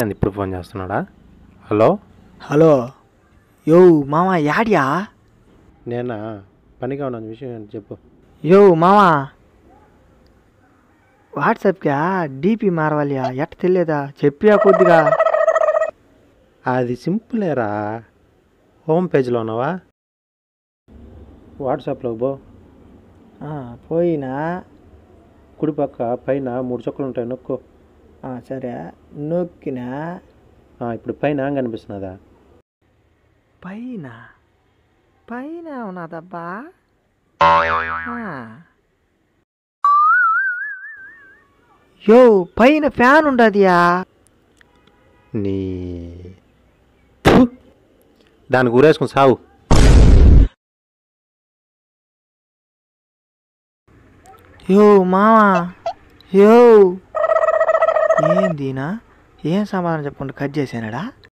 ఏంది ఇప్పుడు ఫోన్ చేస్తున్నాడా హలో హలో యో మామ యాడియా నేనా పనిగా ఉన్న విషయం ఏంటి చెప్పు యో మామా వాట్సాప్కా డీపీ మారవాలియా ఎట్ట తెలియదా చెప్పియా కొద్దిగా అది సింపులేరా హోమ్ పేజ్లో ఉన్నావా వాట్సాప్లో పో ఆ, పోయినా కుడి పక్క పైన మూడు చుక్కలు ఉంటాయి నొక్కు ఆ, సరే నొక్కినా ఆ, ఇప్పుడు పైన ఏం కనిపిస్తున్నదా పైన పైన ఉన్నదబ్బా యో పైన ఫ్యాన్ ఉండదియా నీ ఫు! దానికి ఊరేసుకుని సావు యో మామా యో ఏందినా ఏం సమాధానం చెప్పకుండా కట్ చేశానడా